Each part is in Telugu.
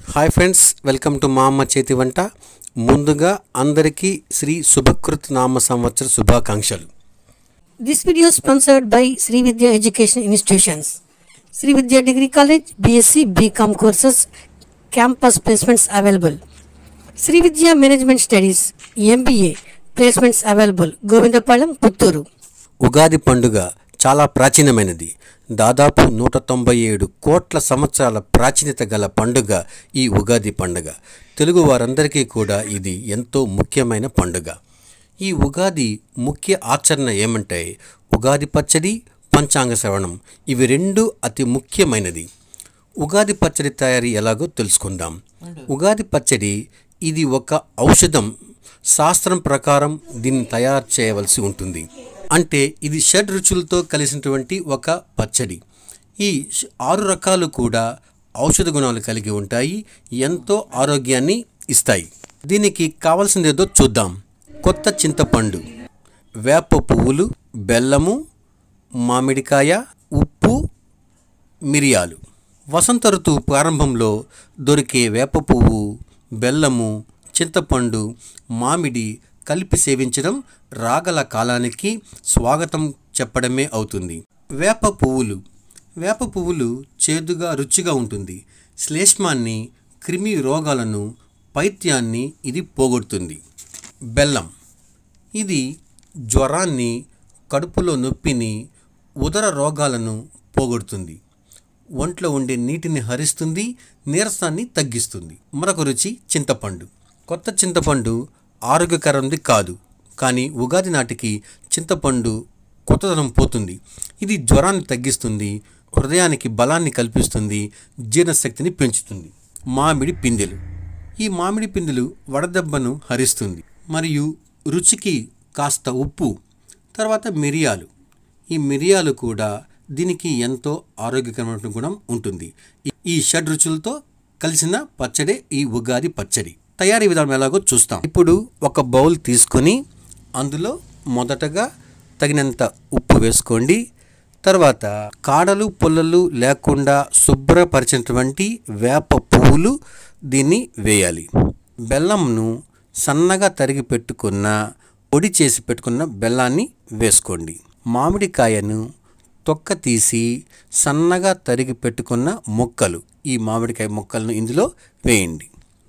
హాయ్ ఫ్రెండ్స్ వెల్కమ్ టు మా అమ్మ చేతి వంట ముందుగా అందరికీ శ్రీ శుభకృత్ నామ సంవత్సర శుభాకాంక్షలు This video is sponsored by Sri Vidya Education Institutions. Sri Vidya Degree College, BSc, BCom courses, campus placements available. Sri Vidya Management Studies, MBA, placements available. Govindapalam, Putturu. Ugadi పండుగ చాలా ప్రాచీనమైనది దాదాపు నూట తొంభై ఏడు కోట్ల సంవత్సరాల ప్రాచీనత గల పండుగ ఈ ఉగాది పండుగ తెలుగు వారందరికీ కూడా ఇది ఎంతో ముఖ్యమైన పండుగ ఈ ఉగాది ముఖ్య ఆచరణ ఏమంటే ఉగాది పచ్చడి పంచాంగ శ్రవణం ఇవి రెండు అతి ముఖ్యమైనది ఉగాది పచ్చడి తయారీ ఎలాగో తెలుసుకుందాం ఉగాది పచ్చడి ఇది ఒక ఔషధం శాస్త్రం ప్రకారం దీన్ని తయారు చేయవలసి ఉంటుంది అంటే ఇది షడ్ రుచులతో కలిసినటువంటి ఒక పచ్చడి ఈ ష- ఆరు రకాలు కూడా ఔషధ గుణాలు కలిగి ఉంటాయి ఎంతో ఆరోగ్యాన్ని ఇస్తాయి దీనికి కావలసిందేదో చూద్దాం కొత్త చింతపండు వేప పువ్వులు బెల్లము మామిడికాయ ఉప్పు మిరియాలు వసంత ఋతువు ప్రారంభంలో దొరికే వేప పువ్వు బెల్లము చింతపండు మామిడి కలిపి సేవించడం రాగల కాలానికి స్వాగతం చెప్పడమే అవుతుంది వేప పువ్వులు వేప పువ్వులు చేదుగా రుచిగా ఉంటుంది శ్లేష్మాన్ని క్రిమి రోగాలను పైత్యాన్ని ఇది పోగొడుతుంది బెల్లం ఇది జ్వరాన్ని కడుపులో నొప్పిని ఉదర రోగాలను పోగొడుతుంది ఒంట్లో ఉండే నీటిని హరిస్తుంది నీరసాన్ని తగ్గిస్తుంది మరొక రుచి చింతపండు కొత్త చింతపండు ఆరోగ్యకరంది కాదు కానీ ఉగాది నాటికి చింతపండు కొత్తదనం పోతుంది ఇది జ్వరాన్ని తగ్గిస్తుంది హృదయానికి బలాన్ని కల్పిస్తుంది జీర్ణశక్తిని పెంచుతుంది మామిడి పిందెలు ఈ మామిడి పిందెలు వడదెబ్బను హరిస్తుంది మరియు రుచికి కాస్త ఉప్పు తర్వాత మిరియాలు ఈ మిరియాలు కూడా దీనికి ఎంతో ఆరోగ్యకరమైన గుణం ఉంటుంది ఈ- ఈ షడ్ రుచులతో కలిసిన పచ్చడే ఈ ఉగాది పచ్చడి తయారీ విధానం ఎలాగో చూస్తాం ఇప్పుడు ఒక బౌల్ తీసుకొని అందులో మొదటగా తగినంత ఉప్పు వేసుకోండి తర్వాత కాడలు పుల్లలు లేకుండా శుభ్రపరిచినటువంటి వేప పువ్వులు దీన్ని వేయాలి బెల్లంను సన్నగా తరిగి పెట్టుకున్న పొడి చేసి పెట్టుకున్న బెల్లాన్ని వేసుకోండి మామిడికాయను తొక్క తీసి సన్నగా తరిగి పెట్టుకున్న ముక్కలు ఈ మామిడికాయ ముక్కలను ఇందులో వేయండి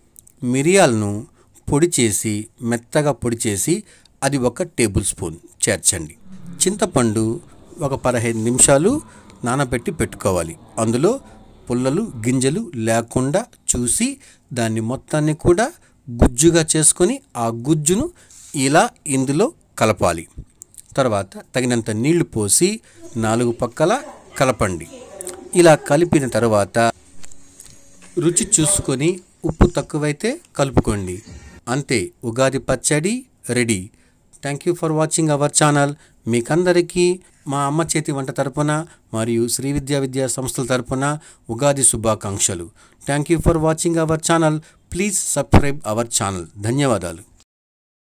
మిరియాలను పొడి చేసి మెత్తగా పొడి చేసి అది ఒక టేబుల్ స్పూన్ చేర్చండి చింతపండు ఒక పదహైదు నిమిషాలు నానబెట్టి పెట్టుకోవాలి అందులో పుల్లలు గింజలు లేకుండా చూసి దాన్ని మొత్తాన్ని కూడా గుజ్జుగా చేసుకొని ఆ గుజ్జును ఇలా ఇందులో కలపాలి తర్వాత తగినంత నీళ్లు పోసి నాలుగు పక్కల కలపండి ఇలా కలిపిన తర్వాత రుచి చూసుకొని ఉప్పు తక్కువైతే కలుపుకోండి అంతే Ugadi pachadi ready thank you for watching our channel మీకందరికీ మా అమ్మ చేతి వంట తరపున మరియు శ్రీ విద్యా విద్యా సంస్థల తరపున ఉగాది శుభాకాంక్షలు thank you for watching our channel please subscribe our channel ధన్యవాదాలు